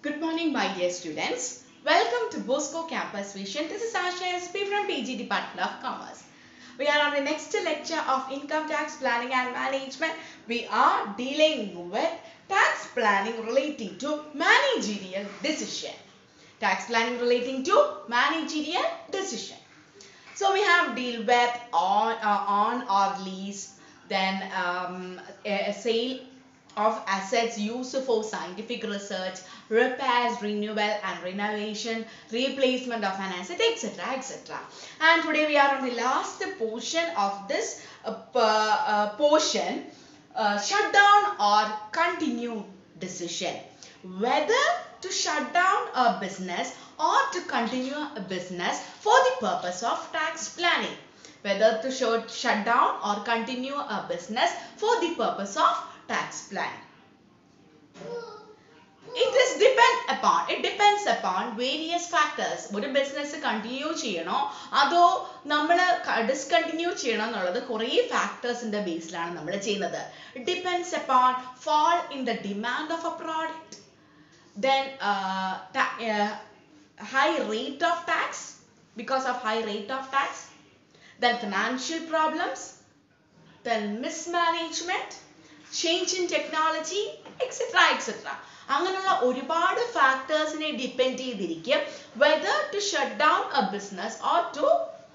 Good morning, my dear students. Welcome to Bosco Campus Vision. This is Asha SP from PG Department of Commerce. We are on the next lecture of income tax planning and management. We are dealing with tax planning relating to managerial decision. Tax planning relating to managerial decision. So we have deal with on, uh, on or lease, then um, a, a sale of assets used for scientific research, repairs, renewal and renovation, replacement of an asset, etc. etc. And today we are on the last portion of this uh, p- uh, portion, uh, shutdown or continue decision. Whether to shut down a business or to continue a business for the purpose of tax planning. Whether to shut, shut down or continue a business for the purpose of tax planning. It is depend upon it depends upon various factors. ഒരു business continue ചെയ്യണോ അതോ നമ്മൾ discontinue ചെയ്യണോ എന്നുള്ളത് കുറേ ഫാക്ടേഴ്സിന്റെ ബേസിലാണ് നമ്മൾ ചെയ്യുന്നത് depends upon fall in the demand of a product then uh, ta- uh, high rate of tax because of high rate of tax then financial problems then mismanagement change in technology etc etc അങ്ങനെയുള്ള ഒരുപാട് ഫാക്ടേഴ്സിനെ depend ചെയ്തിരിക്കും whether to shut down a business or to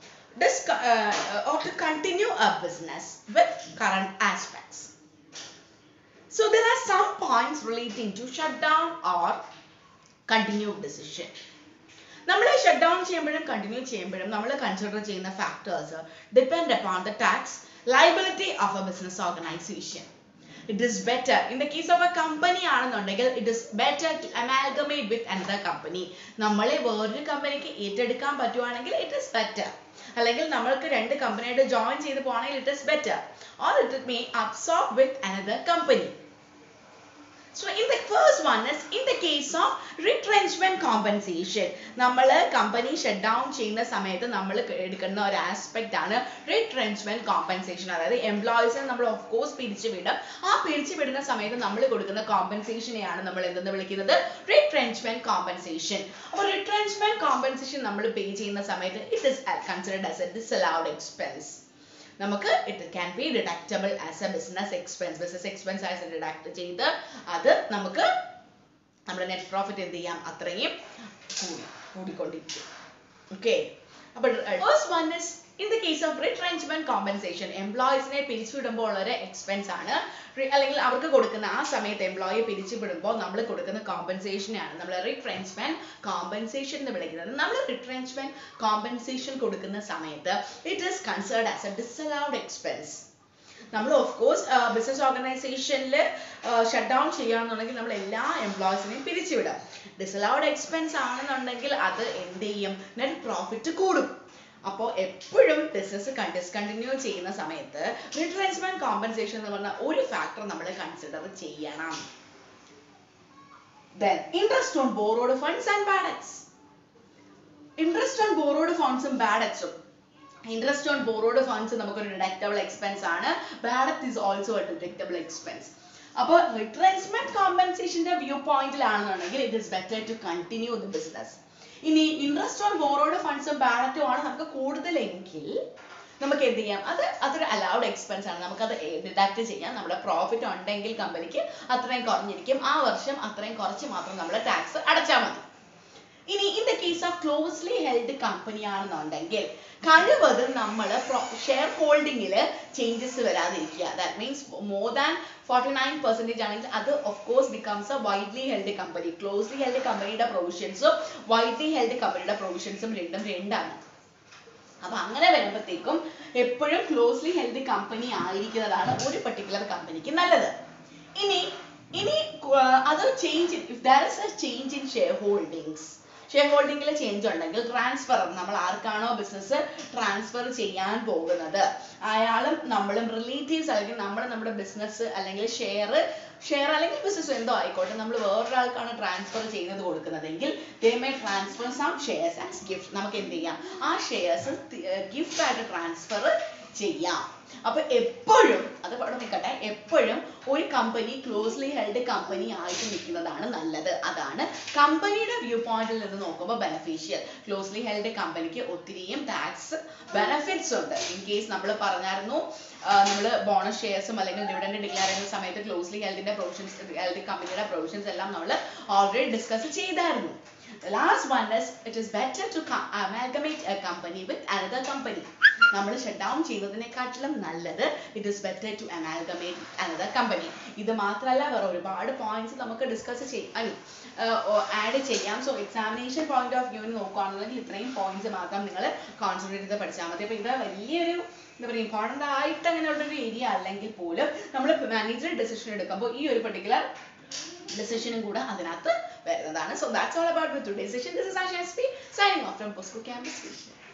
or to continue a business with current aspects. So there are some points relating to shutdown or continue decision. നമ്മൾ shut down ചെയ്യുമ്പോഴും continue ചെയ്യുമ്പോഴും നമ്മൾ consider ചെയ്യുന്ന factors depend upon the tax liability of a business organisation it is better in the case of a company ആണെന്നുണ്ടെങ്കിൽ it is better to amalgamate with another company നമ്മളെ വേറൊരു കമ്പനിക്ക് ഏറ്റെടുക്കാൻ പറ്റുവാണെങ്കിൽ ഇറ്റ് ഇസ് ബെറ്റർ അല്ലെങ്കിൽ നമ്മൾക്ക് രണ്ട് കമ്പനിയായിട്ട് ജോയിൻ ചെയ്ത് പോകണമെങ്കിൽ it is better or it may absorb with another company So in the first one is in the case of retrenchment compensation. നമ്മൾ കമ്പനി ഷട്ട് ഡൗൺ ചെയ്യുന്ന സമയത്ത് നമ്മൾ എടുക്കുന്ന ഒരു ആസ്പെക്ട് ആണ് റിട്രെഞ്ച്മെന്റ് കോമ്പൻസേഷൻ അതായത് എംപ്ലോയീസിനെ നമ്മൾ ഓഫ് കോഴ്സ് പിരിച്ചു വിടും ആ പിരിച്ചു വിടുന്ന സമയത്ത് നമ്മൾ കൊടുക്കുന്ന കോമ്പൻസേഷനെയാണ് നമ്മൾ എന്തെന്ന് വിളിക്കുന്നത് റിട്രെഞ്ച്മെന്റ് കോമ്പൻസേഷൻ അപ്പോൾ റിട്രെഞ്ച്മെന്റ് കോമ്പൻസേഷൻ നമ്മൾ പേ ചെയ്യുന്ന സമയത്ത് it is considered as a disallowed expense നമുക്ക് it can be deductible as a business expense business expense ആയിട്ട് ഡിഡക്ട് ചെയ്ത് അത് നമുക്ക് നമ്മുടെ നെറ്റ് പ്രോഫിറ്റ് എന്ത് ചെയ്യാം അത്രയും കൂടി കൂടിക്കൊണ്ടിരിക്കും ഓക്കെ അപ്പോൾ first one is in the case of retrenchment compensation എംപ്ലോയീസിനെ പിരിച്ചുവിടുമ്പോൾ ഉള്ളൊരു എക്സ്പെൻസ് ആണ് Re- അല്ലെങ്കിൽ അവർക്ക് കൊടുക്കുന്ന ആ സമയത്ത് എംപ്ലോയി പിരിച്ചുവിടുമ്പോൾ നമ്മൾ കൊടുക്കുന്ന കോമ്പൻസേഷനാണ് നമ്മൾ റിട്രെഞ്ച്മെന്റ് കോമ്പൻസേഷൻ എന്ന് വിളിക്കുന്നത് നമ്മൾ റിട്രെഞ്ച്മെന്റ് കോമ്പൻസേഷൻ കൊടുക്കുന്ന സമയത്ത് it is considered as a disallowed expense നമ്മൾ ഓഫ് കോഴ്സ് ബിസിനസ് ഓർഗനൈസേഷനിൽ ഷട്ട് ഡൗൺ ചെയ്യുകയാണെന്നുണ്ടെങ്കിൽ നമ്മൾ എല്ലാ എംപ്ലോയീസിനെയും പിരിച്ചുവിടും ഡിസലൗഡ് എക്സ്പെൻസ് ആണെന്നുണ്ടെങ്കിൽ അത് എന്ത് ചെയ്യും നെറ്റ് പ്രോഫിറ്റ് കൂടും അപ്പോൾ എപ്പോഴും ബിസിനസ് ഡിസ്കണ്ടിന്യൂ ചെയ്യുന്ന സമയത്ത് റിട്രെഞ്ച്മെന്റ് കോമ്പൻസേഷൻ എന്ന് പറഞ്ഞ ഒരു ഫാക്ടർ നമ്മൾ കൺസിഡർ ചെയ്യണം then interest on borrowed funds and bad debts interest on borrowed funds ഉം bad debts ഉം ഇൻട്രസ്റ്റ് ഓൺ ബോറോഡ് ഫണ്ട്സ് നമുക്കൊരു ഡിഡക്റ്റബിൾ എക്സ്പെൻസ് ആണ് bad debt is also a deductible expense അപ്പോൾ റിട്രേസ്മെന്റ് കോമ്പൻസേഷന്റെ വ്യൂ പോയിന്റിലാണെന്നുണ്ടെങ്കിൽ it is better to continue the business ഇനി interest on borrowed ഫണ്ട്സും ബാഡറ്റും ആണ് നമുക്ക് കൂടുതലെങ്കിൽ നമുക്ക് എന്ത് ചെയ്യാം അത് അതൊരു അലൗഡ് എക്സ്പെൻസ് ആണ് നമുക്കത് ഡിഡക്ട് ചെയ്യാം നമ്മുടെ പ്രോഫിറ്റ് ഉണ്ടെങ്കിൽ കമ്പനിക്ക് അത്രയും കുറഞ്ഞിരിക്കും ആ വർഷം അത്രയും കുറച്ച് മാത്രം നമ്മൾ ടാക്സ് അടച്ചാൽ മതി ഇനി in the case of closely held company ആണെന്നുണ്ടെങ്കിൽ കഴിവതും നമ്മൾ ഷെയർ ഹോൾഡിങ്ങിൽ ചേഞ്ചസ് വരാതിരിക്കുക that means more than forty nine percentage ആണെങ്കിൽ അത് of course becomes a widely held company closely held കമ്പനിയുടെ പ്രൊവിഷൻസും വൈഡ്ലി ഹെൽഡ് കമ്പനിയുടെ പ്രൊവിഷൻസും രണ്ടും രണ്ടാണ് അപ്പൊ അങ്ങനെ വരുമ്പോഴത്തേക്കും എപ്പോഴും ക്ലോസ്ലി ഹെൽഡ് കമ്പനി ആയിരിക്കുന്നതാണ് ഒരു പർട്ടിക്കുലർ കമ്പനിക്ക് നല്ലത് ഇനി ഇനി അത് change if there is a change in share holdings share ഹോൾഡിംഗിൽ ചേഞ്ച് ഉണ്ടെങ്കിൽ ട്രാൻസ്ഫർ നമ്മൾ ആർക്കാണോ ബിസിനസ് ട്രാൻസ്ഫർ ചെയ്യാൻ പോകുന്നത് അയാളും നമ്മളും റിലേറ്റീവ്സ് അല്ലെങ്കിൽ നമ്മൾ നമ്മുടെ ബിസിനസ് അല്ലെങ്കിൽ ഷെയർ ഷെയർ അല്ലെങ്കിൽ ബിസിനസ് എന്തോ ആയിക്കോട്ടെ നമ്മൾ വേറൊരാൾക്കാണ് ട്രാൻസ്ഫർ ചെയ്യുന്നത് കൊടുക്കുന്നതെങ്കിൽ they may transfer some shares as gift നമുക്ക് എന്ത് ചെയ്യാം ആ ഷെയർസ് ഗിഫ്റ്റ് ആയിട്ട് ട്രാൻസ്ഫർ ചെയ്യാം അപ്പൊ എപ്പോഴും അത് അവിടെ നിൽക്കട്ടെ എപ്പോഴും ഒരു കമ്പനി ക്ലോസ്ലി ഹെൽഡ് കമ്പനി ആയിട്ട് നിൽക്കുന്നതാണ് നല്ലത് അതാണ് കമ്പനിയുടെ വ്യൂ പോയിന്റിൽ നിന്ന് നോക്കുമ്പോൾ ബെനഫിഷ്യൽ ക്ലോസ്ലി ഹെൽഡ് കമ്പനിക്ക് ഒത്തിരിയും ടാക്സ് ബെനഫിറ്റ്സ് ഉണ്ട് ഇൻ കേസ് നമ്മൾ പറഞ്ഞായിരുന്നു നമ്മൾ ബോണസ് ഷെയർസും അല്ലെങ്കിൽ ഡിവിഡൻഡ് ഡിക്ലെയർ ചെയ്യുന്ന സമയത്ത് ക്ലോസ്ലി ഹെൽത്തിന്റെ പ്രൊവിഷൻസ് ഹെൽത്ത് കമ്പനിയുടെ പ്രൊവിഷൻസ് എല്ലാം നമ്മൾ ഓൾറെഡി ഡിസ്കസ് ചെയ്തായിരുന്നു The last one is it is better to co- amalgamate a company with another company. നമ്മൾ ഷട്ട് ഡൗൺ ചെയ്യുന്നതിനെക്കാട്ടിലും നല്ലത് it is better to amalgamate another company ഇത് മാത്രമല്ല വേറെ ഒരുപാട് പോയിന്റ്സ് നമുക്ക് ഡിസ്കസ് ചെയ്യാം ഐ മീൻ ആഡ് ചെയ്യാം സോ എക്സാമിനേഷൻ പോയിന്റ് ഓഫ് വ്യൂവിന് നോക്കുകയാണെന്നുണ്ടെങ്കിൽ ഇത്രയും പോയിന്റ്സ് മാത്രം നിങ്ങൾ കോൺസെൻട്രേറ്റ് ചെയ്ത് പഠിച്ചാൽ മതി അപ്പോൾ ഇത് വലിയൊരു എന്താ പറയുക ഇമ്പോർട്ടൻ്റ് ആയിട്ട് അങ്ങനെയുള്ള ഒരു ഏരിയ അല്ലെങ്കിൽ പോലും നമ്മൾ മാനേജർ ഡെസിഷൻ എടുക്കുമ്പോൾ ഈ ഒരു പെർട്ടിക്കുലർ decision കൂടെ അതിനകത്ത് വരുന്നതാണ് so that's all about the today's session this is Asha SP signing off from Bosco Campus Vision